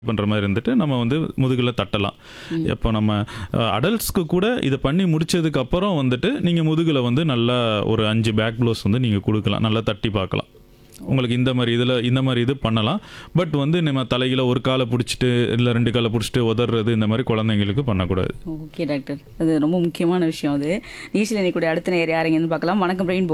பண்ணுற மாதிரி இருந்துட்டு நம்ம வந்து முதுகில் தட்டலாம் இப்போ நம்ம அடல்ட்ஸ்க்கு கூட இதை பண்ணி முடிச்சதுக்கு அப்புறம் வந்துட்டு நீங்கள் முதுகில் வந்து நல்லா ஒரு அஞ்சு பேக் ப்ளோஸ் வந்து நீங்கள் கொடுக்கலாம் நல்லா தட்டி பார்க்கலாம் உங்களுக்கு இந்த மாதிரி இதில் இந்த மாதிரி இது பண்ணலாம் பட் வந்து நம்ம தலையில் ஒரு காலை பிடிச்சிட்டு இல்லை ரெண்டு காலை பிடிச்சிட்டு உதறது இந்த மாதிரி குழந்தைங்களுக்கு பண்ணக்கூடாது ஓகே டாக்டர் அது ரொம்ப முக்கியமான விஷயம் அது நீச்சல் கூட அடுத்த நேரம் யாரைங்கன்னு பார்க்கலாம் வணக்கம் ரெயின்போ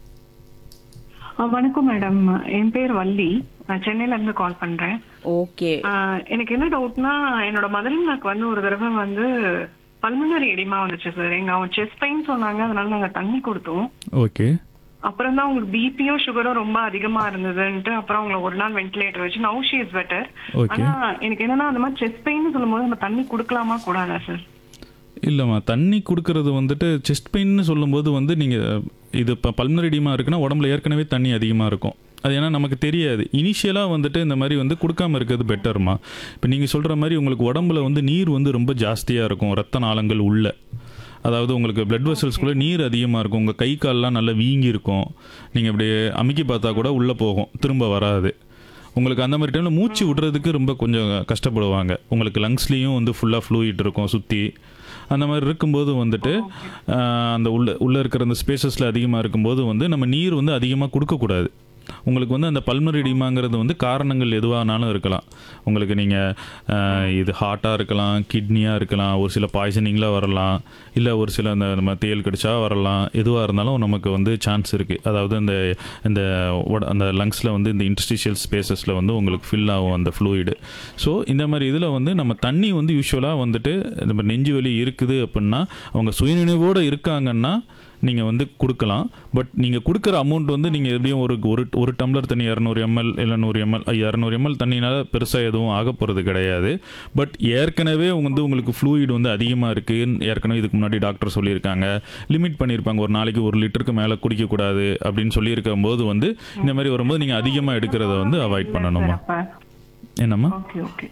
ஆ, வணக்கம் மேடம் என் பேர் வள்ளி நான் சென்னையில இருந்து கால் பண்றேன் ஓகே ஆ, எனக்கு என்ன டவுட்னா என்னோட மதர்னாக்கு வந்து ஒரு தடவை வந்து பல்மனரி எடிமா வந்துச்சு சார் எங்க அவங்க செஸ்ட் பெயின் சொன்னாங்க அதனால நாங்க தண்ணி கொடுத்தோம் ஓகே அப்புறம் தான் உங்களுக்கு பிபியும் சுகரும் ரொம்ப அதிகமா இருந்ததுன்ட்டு அப்புறம் அவங்கள ஒரு நாள் வென்டிலேட்டர் வச்சு now she is better Okay. ஆனா எனக்கு என்னன்னா அந்த மாதிரி செஸ்ட் பெயின் சொல்லும்போது நம்ம தண்ணி கொடுக்கலாமா கூடாதா சார் இல்லைம்மா தண்ணி கொடுக்கறது வந்துட்டு செஸ்ட் பெயின்னு சொல்லும்போது வந்து நீங்கள் இது இப்போ பல்மரிடியமாக இருக்குன்னா உடம்புல ஏற்கனவே தண்ணி அதிகமாக இருக்கும் அது ஏன்னா நமக்கு தெரியாது இனிஷியலாக வந்துட்டு இந்த மாதிரி வந்து கொடுக்காம இருக்கிறது பெட்டர்மா இப்போ நீங்கள் சொல்கிற மாதிரி உங்களுக்கு உடம்புல வந்து நீர் வந்து ரொம்ப ஜாஸ்தியாக இருக்கும் ரத்த நாளங்கள் உள்ள அதாவது உங்களுக்கு பிளட் வெசல்ஸ்குள்ளே நீர் அதிகமாக இருக்கும் உங்கள் கை கால்லாம் நல்லா வீங்கி இருக்கும் நீங்கள் இப்படி அமுக்கி பார்த்தா கூட உள்ளே போகும் திரும்ப வராது உங்களுக்கு அந்த மாதிரி டைமில் மூச்சு விடுறதுக்கு ரொம்ப கொஞ்சம் கஷ்டப்படுவாங்க உங்களுக்கு லங்ஸ்லேயும் வந்து ஃபுல்லாக ஃப்ளூயிட் இருக்கும் சுற்றி அந்த மாதிரி இருக்கும்போது வந்துட்டு ஆஹ், அந்த உள்ள உள்ளே இருக்கிற அந்த ஸ்பேசஸில் அதிகமாக இருக்கும்போது வந்து நம்ம நீர் வந்து அதிகமாக கொடுக்கக்கூடாது உங்களுக்கு வந்து அந்த பல்மரிடிமாங்கிறது வந்து காரணங்கள் எதுவானாலும் இருக்கலாம் உங்களுக்கு நீங்கள் இது ஹார்ட்டாக இருக்கலாம் கிட்னியாக இருக்கலாம் ஒரு சில பாய்சனிங்லாம் வரலாம் இல்லை ஒரு சில அந்த நம்ம தேல் கடிச்சா வரலாம் எதுவாக இருந்தாலும் நமக்கு வந்து சான்ஸ் இருக்குது அதாவது அந்த இந்த உட- அந்த லங்ஸில் வந்து இந்த இன்டர்ஸ்டிஷியல் ஸ்பேசஸில் வந்து உங்களுக்கு ஃபில் ஆகும் அந்த ஃப்ளூயிடு ஸோ இந்த மாதிரி இதில் வந்து நம்ம தண்ணி வந்து யூஸ்வலாக வந்துட்டு நம்ம நெஞ்சு வலி இருக்குது அப்படின்னா அவங்க சுயநினைவோடு இருக்காங்கன்னா நீங்கள் வந்து கொடுக்கலாம் பட் நீங்கள் கொடுக்குற அமௌண்ட் வந்து நீங்கள் எப்படியும் ஒரு ஒரு ஒரு டம்ளர் தண்ணி இரநூறு எம்எல் இல்லை நூறு எம்எல் இரநூறு எம்எல் தண்ணினால பெருசாக எதுவும் ஆக போகிறது கிடையாது பட் ஏற்கனவே வந்து உங்களுக்கு ஃப்ளூயிட் வந்து அதிகமாக இருக்குன்னு ஏற்கனவே இதுக்கு முன்னாடி டாக்டர் சொல்லியிருக்காங்க லிமிட் பண்ணியிருப்பாங்க ஒரு நாளைக்கு ஒரு லிட்டருக்கு மேலே குடிக்கக்கூடாது அப்படின்னு சொல்லியிருக்கும் போது வந்து இந்த மாதிரி வரும்போது நீங்கள் அதிகமாக எடுக்கிறத வந்து அவாய்ட் பண்ணணுமா அப்ப என்னம்மா ஓகே ஓகே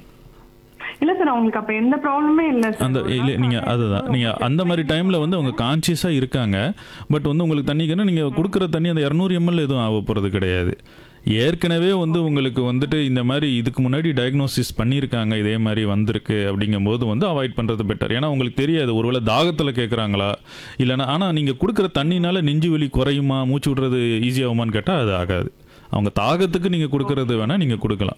இல்ல சார் அவங்களுக்கு அப்ப எந்த ப்ராப்ளமே இல்ல சார் அந்த இல்லை நீங்கள் அதுதான் நீங்கள் அந்த மாதிரி டைமில் வந்து அவங்க கான்சியஸாக இருக்காங்க பட் வந்து உங்களுக்கு தண்ணிக்குன்னா நீங்கள் கொடுக்குற தண்ணி அந்த இரநூறு எம்எல் எதுவும் ஆக போகிறது கிடையாது ஏற்கனவே வந்து உங்களுக்கு வந்துட்டு இந்த மாதிரி இதுக்கு முன்னாடி டயக்னோசிஸ் பண்ணியிருக்காங்க இதே மாதிரி வந்திருக்கு அப்படிங்கும்போது வந்து அவாய்ட் பண்ணுறது பெட்டர் ஏன்னா உங்களுக்கு தெரியாது ஒருவேளை தாகத்தில் கேட்குறாங்களா இல்லைன்னா ஆனால் நீங்கள் கொடுக்குற தண்ணினால நெஞ்சு வலி குறையுமா மூச்சு விடுறது ஈஸியாகுமான்னு கேட்டால் அது ஆகாது அவங்க தாகத்துக்கு நீங்கள் கொடுக்கறது வேணால் நீங்கள் கொடுக்கலாம்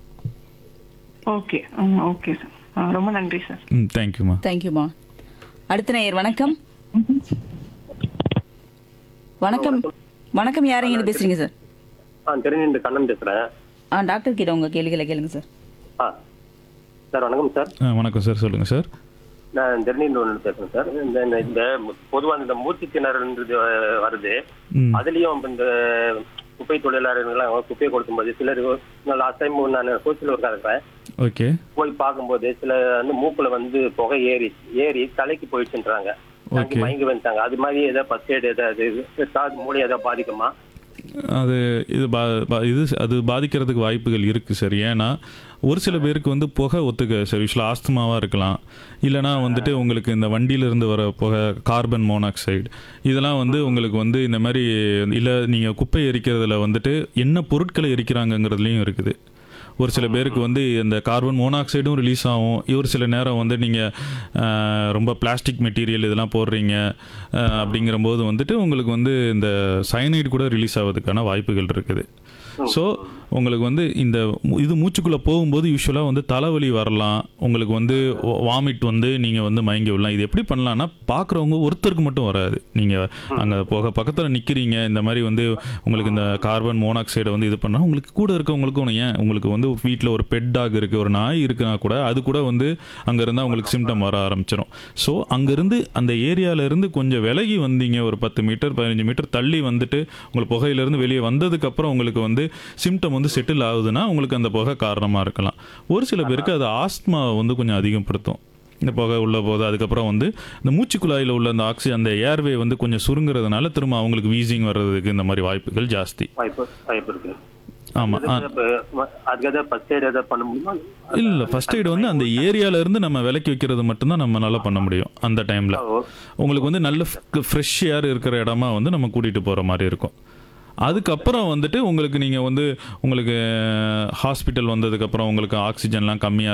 ஓகே ஓகே சார் ரொம்ப நன்றி சார் ம் தேங்க்யூம்மா தேங்க்யூமா அடுத்த நேயர் வணக்கம் வணக்கம் வணக்கம் யாரைங்கன்னு பேசுறீங்க சார் ஆ தெரிஞ்சு கண்ணன் பேசுறேன் ஆ டாக்டர் கிட்ட உங்க கேள்விகளை கேளுங்க சார் ஆ சார் வணக்கம் சார் ஆ வணக்கம் சார் சொல்லுங்கள் சார் நான் தெரிஞ்சு ஒன்று பேசுறேன் சார் இந்த இந்த- இந்த பொதுவாக இந்த மூச்சு திணறல்ன்றது அஹ், வருது ம் அதுலயும் இப்ப இந்த குப்பை தொழிலாளர்கள்லாம் குப்பையை கொடுக்கும்போது சிலர் லாஸ்ட் டைம் நான் கோச்சில் ஒர்க்காக இருக்கிறேன் ஓகே போய் பார்க்கும்போது சில வந்து மூக்குல வந்து புகை ஏறி ஏறி தலைக்கு போயிடுச்சுன்றாங்க தங்கி Okay. மயங்கி வந்துட்டாங்க அது மாதிரி ஏதாவது ஃபர்ஸ்ட் எய்ட் ஏதாவது காது மூளை ஏதாவது பாதிக்குமா அது இது பா பா- இது அது பாதிக்கிறதுக்கு வாய்ப்புகள் இருக்குது சார் ஏன்னா ஒரு சில பேருக்கு வந்து புகை ஒத்துக்க சார் யூஸ்வலாக ஆஸ்துமாவாக இருக்கலாம் இல்லைனா வந்துட்டு உங்களுக்கு இந்த வண்டியிலிருந்து வர புகை கார்பன் மோனாக்சைடு இதெல்லாம் வந்து உங்களுக்கு வந்து இந்த மாதிரி இல்லை நீங்கள் குப்பை எரிக்கிறதுல வந்துட்டு என்ன பொருட்களை எரிக்கிறாங்கங்கிறதுலையும் இருக்குது ஒரு சில பேருக்கு வந்து இந்த கார்பன் மோனாக்சைடும் ரிலீஸ் ஆகும் ஒரு சில நேரம் வந்து நீங்கள் ரொம்ப பிளாஸ்டிக் மெட்டீரியல் இதெல்லாம் போடுறீங்க அஹ், அப்படிங்கிறபோது வந்துட்டு உங்களுக்கு வந்து இந்த சயனைடு கூட ரிலீஸ் ஆகிறதுக்கான வாய்ப்புகள் இருக்குது ஸோ உங்களுக்கு வந்து இந்த மு- இது மூச்சுக்குள்ளே போகும்போது யூஸ்வலாக வந்து தலைவலி வரலாம் உங்களுக்கு வந்து வாமிட் வந்து நீங்கள் வந்து மயங்கி விடலாம் இது எப்படி பண்ணலாம்னா பார்க்குறவங்க ஒருத்தருக்கு மட்டும் வராது நீங்கள் அங்கே போக பக்கத்தில் நிற்கிறீங்க இந்த மாதிரி வந்து உங்களுக்கு இந்த கார்பன் மோனாக்சைடை வந்து இது பண்ணால் உங்களுக்கு கூட இருக்கவங்களுக்கும் ஏன் உங்களுக்கு வந்து வீட்டில் ஒரு பெட் டாக் இருக்குது ஒரு நாய் இருக்குன்னா கூட அது கூட வந்து அங்கே இருந்தால் உங்களுக்கு சிம்டம் வர ஆரம்பிச்சிடும் ஸோ அங்கேருந்து அந்த ஏரியாவிலேருந்து கொஞ்சம் விலகி வந்தீங்க ஒரு பத்து மீட்டர் பதினஞ்சு மீட்டர் தள்ளி வந்துட்டு உங்களுக்கு புகையிலேருந்து வெளியே வந்ததுக்கப்புறம் உங்களுக்கு வந்து சிம்டம் வந்து செட்டில் ஆகுதுன்னா உங்களுக்கு அந்த புகை காரணமாக இருக்கலாம் ஒரு சில பேருக்கு அது ஆஸ்துமா வந்து கொஞ்சம் அதிகப்படுத்தும் இந்த புகை உள்ள போது அதுக்கப்புறம் வந்து இந்த மூச்சு குழாயில் உள்ள அந்த ஆக்சி அந்த ஏர்வே வந்து கொஞ்சம் சுருங்குறதுனால திரும்ப அவங்களுக்கு வீசிங் வர்றதுக்கு இந்த மாதிரி வாய்ப்புகள் ஜாஸ்தி வாய்ப்பு வாய்ப்பு இருக்கு ஆமாம் அதுக்கு ஏதாவது ஃபர்ஸ்ட் எய்ட் ஏதாவது பண்ண முடியுமா இல்லை இல்லை ஃபர்ஸ்ட் எய்டு வந்து அந்த ஏரியால இருந்து நம்ம விலக்கி வைக்கிறது மட்டும்தான் நம்ம நல்லா பண்ண முடியும் அந்த டைமில் ஓ, உங்களுக்கு வந்து நல்ல ஃப்ரெஷ் ஏர் இருக்கிற இடமா வந்து நம்ம கூட்டிகிட்டு போகிற மாதிரி இருக்கும் அதுக்கப்புறம் வந்துட்டு உங்களுக்கு நீங்கள் வந்து உங்களுக்கு ஹாஸ்பிட்டல் வந்ததுக்கப்புறம் உங்களுக்கு ஆக்சிஜன்லாம் கம்மியாக